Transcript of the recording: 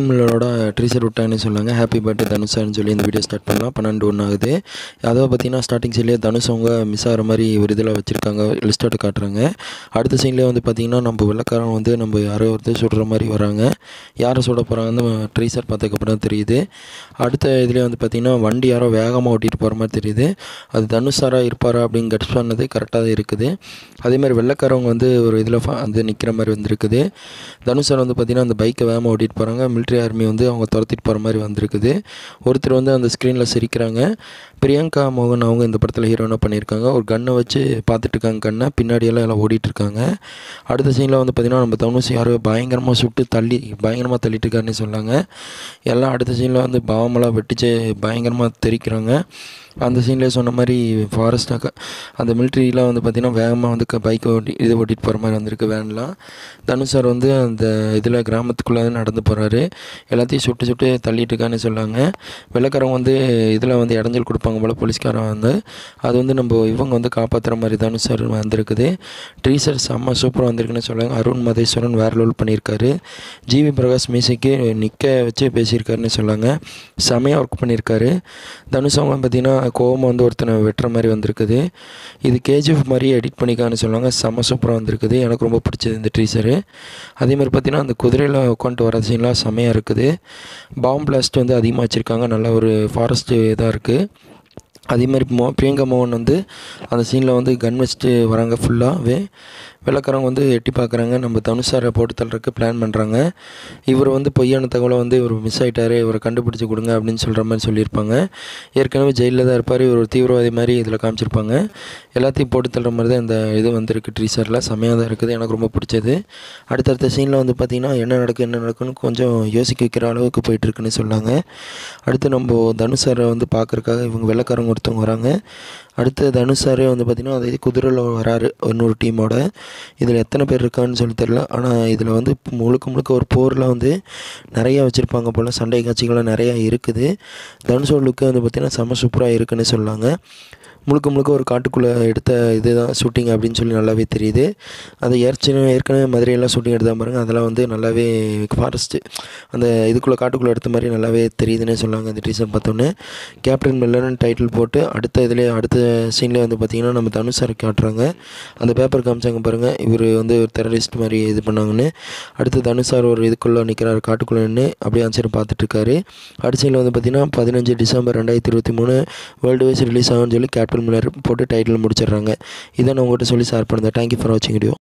captain மில்லரோட ட்ரீசர் விட்டாங்கன்னு சொன்னாங்க happy birthday தனுஷான்னு சொல்லி இந்த வீடியோ ஸ்டார்ட் பண்ணலாம் பன்னெண்டு ஒன்று ஆகுது அதாவது பார்த்தீங்கன்னா ஸ்டார்டிங் சீன்லேயே தனுஷ் அவங்க மிஸ் ஆகிற மாதிரி ஒரு இதில் வச்சுருக்காங்க லிஸ்ட் அவுட் காட்டுறாங்க அடுத்த சீன்லேயே வந்து பார்த்தீங்கன்னா நம்ம வெள்ளக்காரன் வந்து நம்ம யாரோ ஒருத்தர் சுடுற மாதிரி வராங்க யாரை சுட போகிறாங்கன்னு ட்ரீசர் பார்த்ததுக்கப்புறம் தெரியுது அடுத்த இதுலேயே வந்து பார்த்தீங்கன்னா வண்டி யாரோ வேகமாக ஓட்டிகிட்டு போகிற மாதிரி தெரியுது அது தனுஷ் சாரா இருப்பாரா அப்படின்னு கட்ஸ் பண்ணது கரெக்டாக தான் இருக்குது அதே மாதிரி வெள்ளைக்காரவங்க வந்து ஒரு இதில் வந்து நிற்கிற மாதிரி வந்திருக்குது தனுஷ் சார் வந்து பார்த்திங்கன்னா அந்த பைக்கை வேகமாக ஓட்டிகிட்டு போகிறாங்க மிலிட்ரி ஆர்மி வந்து அவங்க துரத்திட்டு போகிற மாதிரி வந்திருக்குது ஒருத்தர் வந்து அந்த ஸ்க்ரீனில் சிரிக்கிறாங்க பிரியங்கா மோகன் அவங்க இந்த படத்தில் ஹீரோயினாக பண்ணியிருக்காங்க ஒரு கன்னை வச்சு பார்த்துட்டு இருக்காங்க கண்ணை பின்னாடியெல்லாம் எல்லாம் ஓடிட்டு இருக்காங்க அடுத்த சீனில் வந்து பார்த்திங்கன்னா நம்ம தனுஷ் யாரோ பயங்கரமாக சுட்டு தள்ளி பயங்கரமாக தள்ளிட்டு இருக்காருன்னு சொன்னாங்க எல்லாம் அடுத்த சீனில் வந்து பாவமெல்லாம் வெட்டிச்சு பயங்கரமாக தெரிக்கிறாங்க அந்த சீன்லேயே சொன்ன மாதிரி ஃபாரஸ்ட்டாக அந்த மிலிட்ரிலாம் வந்து பார்த்திங்கன்னா வேகமாக வந்து பைக்கை ஓட்டி இது ஓட்டிகிட்டு போகிற மாதிரி வந்திருக்கு வேன்லாம் தனுஷ் சார் வந்து அந்த இதில் கிராமத்துக்குள்ளே நடந்து போகிறாரு எல்லாத்தையும் சுட்டு சுட்டு தள்ளிட்டு இருக்கான்னு சொன்னாங்க வெள்ளக்காரங்க வந்து இதில் வந்து இடைஞ்சல் கொடுப்பாங்க போல் போலீஸ்காரன் வந்து அது வந்து நம்ம இவங்க வந்து காப்பாற்றுற மாதிரி தனுஷ் சார் வந்திருக்குது ட்ரீசர் செம்ம சூப்பராக வந்திருக்குன்னு சொல்லுவாங்க அருண் மதேஸ்வரன் வேற லெவல் பண்ணியிருக்காரு ஜிவி பிரகாஷ் மியூசிக்கு நிற்க வச்சு பேசியிருக்காருன்னு சொன்னாங்க செமையாக ஒர்க் பண்ணியிருக்காரு தனுஷ் அவங்க பார்த்திங்கன்னா கோவமாக வந்து ஒருத்தனை வெட்டுற மாதிரி வந்திருக்குது இது கேஜிஎஃப் மாதிரி எடிட் பண்ணிக்கான்னு சொல்லுவாங்க செம்ம சூப்பராக வந்திருக்குது எனக்கு ரொம்ப பிடிச்சது இந்த ட்ரீசரு அதே மாதிரி பார்த்திங்கன்னா அந்த குதிரையில் உட்காந்துட்டு வர சீன்லாம் செமையாக இருக்குது பாம் பிளாஸ்ட் வந்து அதிகமாக வச்சுருக்காங்க நல்ல ஒரு ஃபாரஸ்ட்டு இதாக இருக்குது அதே மாதிரி மோ பிரியங்கா மோகன் வந்து அந்த சீனில் வந்து கன் வச்சுட்டு வராங்க ஃபுல்லாகவே வெள்ளக்காரங்க வந்து எட்டி பார்க்குறாங்க நம்ம தனுஷாரை போட்டு தள்ளுறதுக்கு பிளான் பண்ணுறாங்க இவர் வந்து பொய்யான தகவலை வந்து இவர் மிஸ் ஆகிட்டாரு இவரை கண்டுபிடிச்சி கொடுங்க அப்படின்னு சொல்கிற மாதிரி சொல்லியிருப்பாங்க ஏற்கனவே ஜெயிலில் தான் இருப்பார் இவர் ஒரு தீவிரவாதி மாதிரி இதில் காமிச்சிருப்பாங்க எல்லாத்தையும் போட்டு தள்ளுற மாதிரி தான் இந்த இது வந்திருக்கு ட்ரீசரில் செமையாக தான் இருக்குது எனக்கு ரொம்ப பிடிச்சது அடுத்தடுத்த சீனில் வந்து பார்த்திங்கன்னா என்ன நடக்கும் என்ன நடக்குன்னு கொஞ்சம் யோசிக்க வைக்கிற அளவுக்கு போயிட்டுருக்குன்னு சொன்னாங்க அடுத்து நம்ம தனுஷாரை வந்து பார்க்குறக்காக இவங்க வெள்ளக்காரங்க ஒருத்தவங்க வராங்க அடுத்து தனுஷாரே வந்து பார்த்திங்கன்னா அதே குதிரையில் வராரு இன்னொரு டீமோட இதில் எத்தனை பேர் இருக்கான்னு சொல்லி தெரில ஆனால் இதில் வந்து முழுக்க முழுக்க ஒரு போரில் வந்து நிறையா வச்சுருப்பாங்க போல் சண்டை காட்சிகள்லாம் நிறையா இருக்குது தனுஷோட லுக்கு வந்து பார்த்திங்கன்னா செம்ம சூப்பராக இருக்குன்னு சொன்னாங்க முழுக்க முழுக்க ஒரு காட்டுக்குள்ளே எடுத்த இது தான் ஷூட்டிங் அப்படின்னு சொல்லி நல்லாவே தெரியுது அது ஏற்கனவே ஏற்கனவே மதுரையெல்லாம் ஷூட்டிங் எடுத்தால் பாருங்கள் அதெல்லாம் வந்து நல்லாவே ஃபாரஸ்ட்டு அந்த இதுக்குள்ளே காட்டுக்குள்ளே எடுத்த மாதிரி நல்லாவே தெரியுதுன்னே சொன்னாங்க அந்த டீசர் பார்த்தோன்னே கேப்டன் மில்லர்னு டைட்டில் போட்டு அடுத்த இதிலே அடுத்த சீன்லேயே வந்து பார்த்திங்கன்னா நம்ம தனுஷ் சார் காட்டுறாங்க அந்த பேப்பர் காமிச்சாங்க பாருங்கள் இவர் வந்து ஒரு டெரரிஸ்ட் மாதிரி இது பண்ணாங்கன்னு அடுத்து தனுஷ் சார் ஒரு இதுக்குள்ளே நிற்கிறாரு காட்டுக்குள்ளே நின்று அப்படியே ஆன்சர் பார்த்துட்ருக்காரு அடுத்த சீனில் வந்து பார்த்திங்கன்னா பதினஞ்சு டிசம்பர் ரெண்டாயிரத்தி இருபத்தி மூணு வேர்ல்டு வைஸ் ரிலீஸ் ஆகும்னு சொல்லி கேப்டன் மில்லர் போட்டு டைட்டில் முடிச்சிடுறாங்க இதை நான் உங்கள்கிட்ட சொல்லி ஷேர் பண்ணுறேன் தேங்க்யூ ஃபார் வாட்சிங் வீடியோ